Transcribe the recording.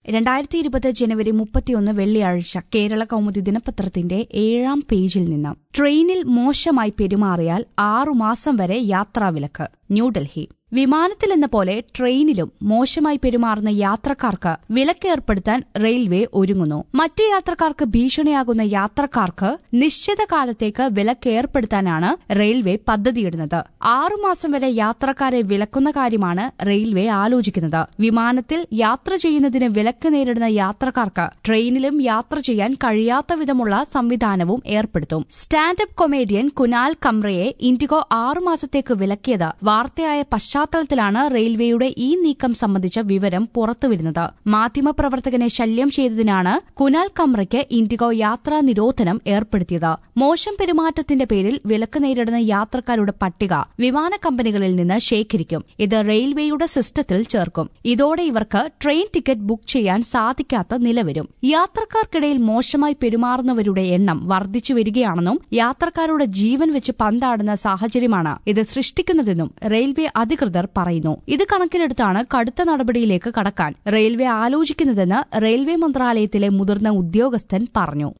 രണ്ടായിരത്തി ഇരുപത് ജനുവരി മുപ്പത്തിയൊന്ന് വെള്ളിയാഴ്ച കേരള കൗമുദി ദിനപത്രത്തിന്റെ ഏഴാം പേജിൽ നിന്ന് ട്രെയിനിൽ മോശമായി പെരുമാറിയാൽ ആറുമാസം വരെ യാത്രാവിലക്ക് ന്യൂഡൽഹി വിമാനത്തിലെന്ന പോലെ ട്രെയിനിലും മോശമായി പെരുമാറുന്ന യാത്രക്കാർക്ക് വിലക്കേർപ്പെടുത്താൻ റെയിൽവേ ഒരുങ്ങുന്നു മറ്റു യാത്രക്കാർക്ക് ഭീഷണിയാകുന്ന യാത്രക്കാർക്ക് നിശ്ചിത കാലത്തേക്ക് വിലക്കേർപ്പെടുത്താനാണ് റെയിൽവേ പദ്ധതിയിടുന്നത് ആറുമാസം വരെ യാത്രക്കാരെ വിലക്കുന്ന കാര്യമാണ് റെയിൽവേ ആലോചിക്കുന്നത് വിമാനത്തിൽ യാത്ര ചെയ്യുന്നതിന് വിലക്ക് നേരിടുന്ന യാത്രക്കാർക്ക് ട്രെയിനിലും യാത്ര ചെയ്യാൻ കഴിയാത്ത വിധമുള്ള സംവിധാനവും ഏർപ്പെടുത്തും സ്റ്റാൻഡപ്പ് കൊമേഡിയൻ കുനാൽ കമ്രയെ ഇൻഡിഗോ ആറുമാസത്തേക്ക് വിലക്കിയത് വാർത്തയായ പശ്ചാത്തലത്തിലാണ് റെയിൽവേയുടെ ഈ നീക്കം സംബന്ധിച്ച വിവരം പുറത്തുവരുന്നത് മാധ്യമപ്രവർത്തകനെ ശല്യം ചെയ്തതിനാണ് കുനാൽ കമ്രയ്ക്ക് ഇൻഡിഗോ യാത്രാ നിരോധനം ഏർപ്പെടുത്തിയത് മോശം പെരുമാറ്റത്തിന്റെ പേരിൽ വിലക്ക് നേരിടുന്ന യാത്രക്കാരുടെ പട്ടിക വിമാന കമ്പനികളിൽ നിന്ന് ശേഖരിക്കും ഇത് റെയിൽവേയുടെ സിസ്റ്റത്തിൽ ചേർക്കും ഇതോടെ ഇവർക്ക് ട്രെയിൻ ടിക്കറ്റ് ബുക്ക് ചെയ്യാൻ സാധിക്കാത്ത നില വരും യാത്രക്കാർക്കിടയിൽ മോശമായി പെരുമാറുന്നവരുടെ എണ്ണം വർദ്ധിച്ചു വരികയാണെന്നും യാത്രക്കാരുടെ ജീവൻ വെച്ച് പന്താടുന്ന സാഹചര്യമാണ് ഇത് സൃഷ്ടിക്കുന്നതെന്നും റെയിൽവേ അധികൃതർ പറയുന്നു ഇത് കണക്കിലെടുത്താണ് കടുത്ത നടപടിയിലേക്ക് കടക്കാൻ റെയിൽവേ ആലോചിക്കുന്നതെന്ന് റെയിൽവേ മന്ത്രാലയത്തിലെ മുതിർന്ന ഉദ്യോഗസ്ഥൻ പറഞ്ഞു